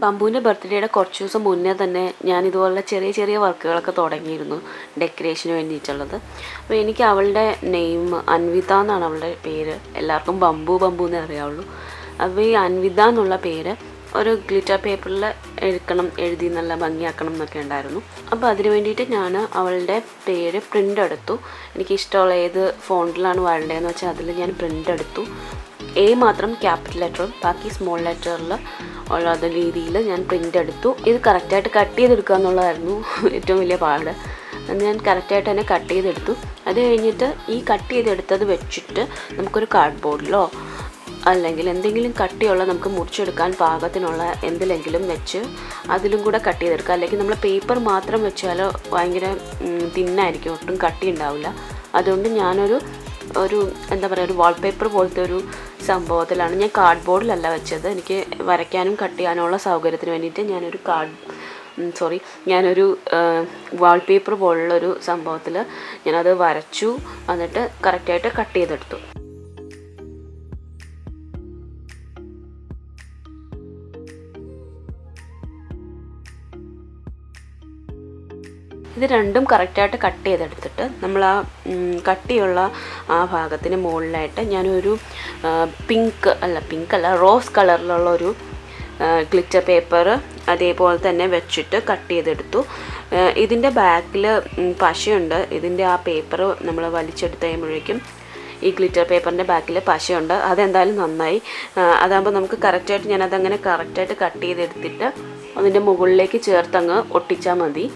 ബംബുവിൻ്റെ ബർത്ത്ഡേയുടെ കുറച്ച് ദിവസം മുന്നേ തന്നെ ഞാൻ ഇതുപോലുള്ള ചെറിയ ചെറിയ വർക്കുകളൊക്കെ തുടങ്ങിയിരുന്നു ഡെക്കറേഷന് വേണ്ടിയിട്ടുള്ളത് അപ്പോൾ എനിക്ക് അവളുടെ നെയിം അൻവിത എന്നാണ് അവളുടെ പേര് എല്ലാവർക്കും ബംബു ബംബു എന്നേ അറിയാവുള്ളൂ അപ്പോൾ ഈ അൻവിത എന്നുള്ള പേര് ഒരു ഗ്ലിറ്റർ പേപ്പറിൽ എഴുക്കണം എഴുതി നല്ല ഭംഗിയാക്കണം എന്നൊക്കെ ഉണ്ടായിരുന്നു അപ്പോൾ അതിന് വേണ്ടിയിട്ട് ഞാൻ അവളുടെ പേര് പ്രിൻ്റ് എടുത്തു എനിക്ക് ഇഷ്ടമുള്ള ഏത് ഫോണ്ടിലാണ് വരേണ്ടതെന്ന് വെച്ചാൽ അതിൽ ഞാൻ പ്രിൻ്റ് എടുത്തു എ മാത്രം ക്യാപിറ്റൽ ലെറ്ററും ബാക്കി സ്മോൾ ലെറ്ററിൽ ഉള്ള അത് രീതിയിൽ ഞാൻ പ്രിൻ്റ് എടുത്തു ഇത് കറക്റ്റായിട്ട് കട്ട് ചെയ്തെടുക്കുക എന്നുള്ളതായിരുന്നു ഏറ്റവും വലിയ പാട് അത് ഞാൻ കറക്റ്റായിട്ട് തന്നെ കട്ട് ചെയ്തെടുത്തു അത് കഴിഞ്ഞിട്ട് ഈ കട്ട് ചെയ്തെടുത്തത് വെച്ചിട്ട് നമുക്കൊരു കാർഡ് ബോർഡിലോ അല്ലെങ്കിൽ എന്തെങ്കിലും കട്ടിയുള്ള നമുക്ക് മുറിച്ചെടുക്കാൻ പാകത്തിനുള്ള എന്തിലെങ്കിലും വെച്ച് അതിലും കൂടെ കട്ട് ചെയ്തെടുക്കുക അല്ലെങ്കിൽ നമ്മൾ പേപ്പർ മാത്രം വെച്ചാൽ ഭയങ്കര തിന്നായിരിക്കും ഒട്ടും കട്ടി ഉണ്ടാവില്ല അതുകൊണ്ട് ഞാനൊരു ഒരു എന്താ പറയുക ഒരു വാൾപേപ്പർ പോലത്തെ ഒരു സംഭവത്തിലാണ് ഞാൻ കാർഡ് ബോർഡിലല്ല വെച്ചത് എനിക്ക് വരയ്ക്കാനും കട്ട് ചെയ്യാനുള്ള സൗകര്യത്തിന് വേണ്ടിയിട്ട് ഞാനൊരു കാർഡ് സോറി ഞാനൊരു വാൾപേപ്പർ പോലുള്ളൊരു സംഭവത്തിൽ ഞാനത് വരച്ചു എന്നിട്ട് കറക്റ്റായിട്ട് കട്ട് ചെയ്തെടുത്തു ഇത് രണ്ടും കറക്റ്റായിട്ട് കട്ട് ചെയ്തെടുത്തിട്ട് നമ്മൾ ആ കട്ടിയുള്ള ആ ഭാഗത്തിന് മുകളിലായിട്ട് ഞാനൊരു പിങ്ക് അല്ല പിങ്ക് അല്ല റോസ് കളറിലുള്ള ഒരു ഗ്ലിറ്റർ പേപ്പർ അതേപോലെ തന്നെ വെച്ചിട്ട് കട്ട് ചെയ്തെടുത്തു ഇതിൻ്റെ ബാക്കിൽ പശയുണ്ട് ഇതിൻ്റെ ആ പേപ്പർ നമ്മൾ വലിച്ചെടുത്ത് കഴിയുമ്പോഴേക്കും ഈ ഗ്ലിറ്റർ പേപ്പറിൻ്റെ ബാക്കിൽ പശയുണ്ട് അതെന്തായാലും നന്നായി അതാകുമ്പോൾ നമുക്ക് കറക്റ്റായിട്ട് ഞാനതങ്ങനെ കറക്റ്റായിട്ട് കട്ട് ചെയ്തെടുത്തിട്ട് അതിൻ്റെ മുകളിലേക്ക് ചേർത്തങ്ങ് ഒട്ടിച്ചാൽ മതി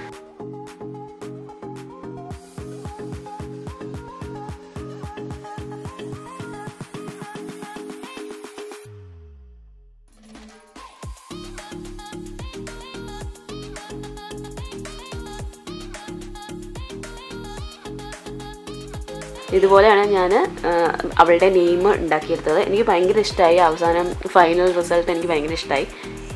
ഇതുപോലെയാണ് ഞാൻ അവളുടെ നെയിം ഉണ്ടാക്കിയെടുത്തത് എനിക്ക് ഭയങ്കര ഇഷ്ടമായി അവസാനം ഫൈനൽ റിസൾട്ട് എനിക്ക് ഭയങ്കര ഇഷ്ടമായി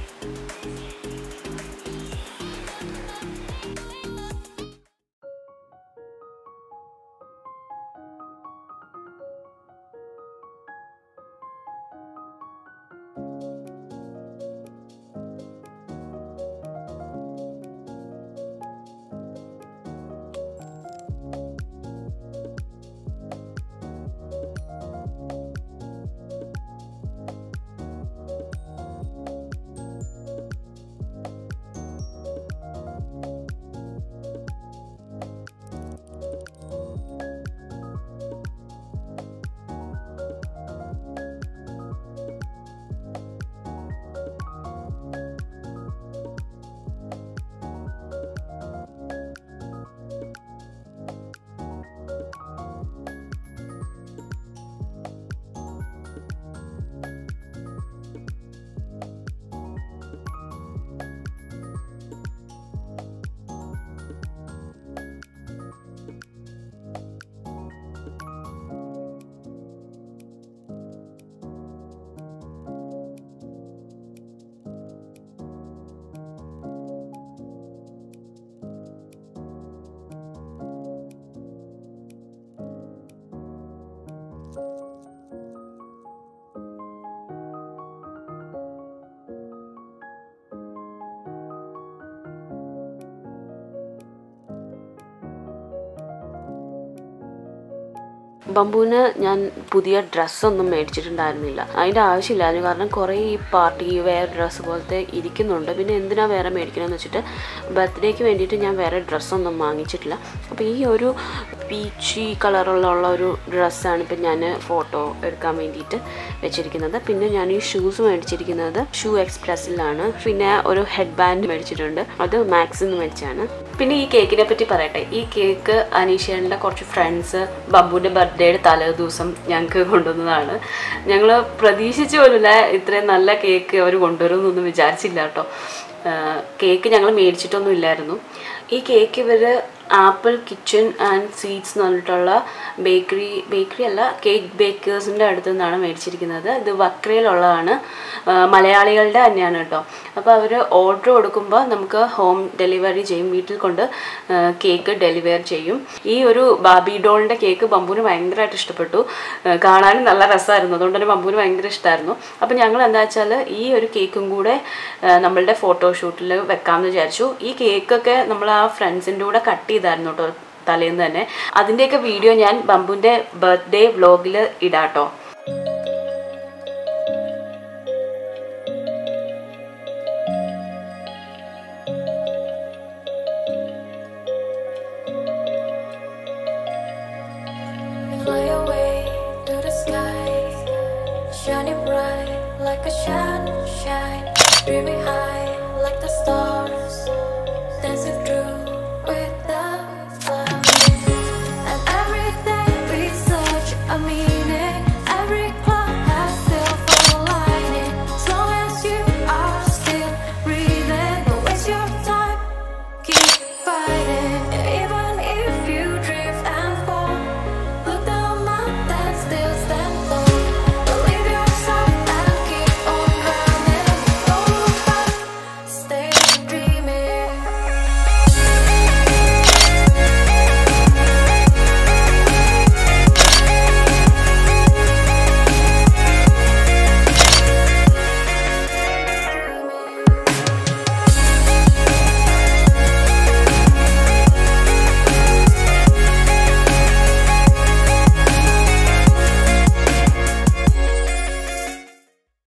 ബംബുവിന് ഞാൻ പുതിയ ഡ്രസ്സൊന്നും മേടിച്ചിട്ടുണ്ടായിരുന്നില്ല അതിൻ്റെ ആവശ്യമില്ലായിരുന്നു കാരണം കുറേ ഈ പാർട്ടി വെയർ ഡ്രസ്സ് പോലത്തെ ഇരിക്കുന്നുണ്ട് പിന്നെ എന്തിനാ വേറെ മേടിക്കണമെന്ന് വെച്ചിട്ട് ബർത്ത്ഡേക്ക് വേണ്ടിയിട്ട് ഞാൻ വേറെ ഡ്രസ്സൊന്നും വാങ്ങിച്ചിട്ടില്ല അപ്പോൾ ഈ ഒരു പീച്ചി കളറുള്ള ഒരു ഡ്രസ്സാണ് ഇപ്പം ഞാൻ ഫോട്ടോ എടുക്കാൻ വേണ്ടിയിട്ട് വെച്ചിരിക്കുന്നത് പിന്നെ ഞാൻ ഈ ഷൂസ് മേടിച്ചിരിക്കുന്നത് ഷൂ എക്സ്പ്രസ്സിലാണ് പിന്നെ ഒരു ഹെഡ് ബാൻഡ് മേടിച്ചിട്ടുണ്ട് അത് മാക്സിൽ നിന്ന് മേടിച്ചാണ് പിന്നെ ഈ കേക്കിനെ പറ്റി പറയട്ടെ ഈ കേക്ക് അനീഷേൻ്റെ കുറച്ച് ഫ്രണ്ട്സ് ബബ്ബുവിൻ്റെ ബർത്ത്ഡേയുടെ തലേ ദിവസം ഞങ്ങൾക്ക് കൊണ്ടുവന്നതാണ് ഞങ്ങൾ പ്രതീക്ഷിച്ചു പോലുമില്ല ഇത്രയും നല്ല കേക്ക് അവർ കൊണ്ടുവരുമെന്നൊന്നും വിചാരിച്ചില്ല കേട്ടോ കേക്ക് ഞങ്ങൾ മേടിച്ചിട്ടൊന്നും ഇല്ലായിരുന്നു ഈ കേക്ക് ഇവർ ആപ്പിൾ കിച്ചൺ ആൻഡ് സ്വീറ്റ്സ് എന്ന് പറഞ്ഞിട്ടുള്ള ബേക്കറി ബേക്കറി അല്ല കേക്ക് ബേക്കേഴ്സിൻ്റെ അടുത്ത് നിന്നാണ് മേടിച്ചിരിക്കുന്നത് ഇത് വക്രയിലുള്ളതാണ് ആ, മലയാളികളുടെ തന്നെയാണ് കേട്ടോ അപ്പോൾ അവർ ഓർഡർ കൊടുക്കുമ്പോൾ നമുക്ക് ഹോം ഡെലിവറി ചെയ്യും വീട്ടിൽ കൊണ്ട് കേക്ക് ഡെലിവർ ചെയ്യും ഈ ഒരു ബാബി ഡോളിൻ്റെ കേക്ക് ബമ്പുവിന് ഭയങ്കരമായിട്ട് ഇഷ്ടപ്പെട്ടു ആ, കാണാനും നല്ല രസമായിരുന്നു അതുകൊണ്ട് തന്നെ ബമ്പുവിന് ഭയങ്കര ഇഷ്ടമായിരുന്നു അപ്പോൾ ഞങ്ങൾ എന്താ വെച്ചാൽ ഈ ഒരു കേക്കും കൂടെ ആ, നമ്മളുടെ ഫോട്ടോഷൂട്ടിൽ വെക്കാമെന്ന് വിചാരിച്ചു ഈ കേക്കൊക്കെ നമ്മൾ ആ ഫ്രണ്ട്സിൻ്റെ കൂടെ കട്ട് ചെയ്തായിരുന്നു കേട്ടോ തലേന്ന് തന്നെ അതിൻ്റെയൊക്കെ വീഡിയോ ഞാൻ ബമ്പുവിൻ്റെ ബർത്ത്ഡേ വ്ലോഗിൽ ഇടാട്ടോ Fly away to the sky, shining bright like a sunshine, dreaming high like the stars, dancing through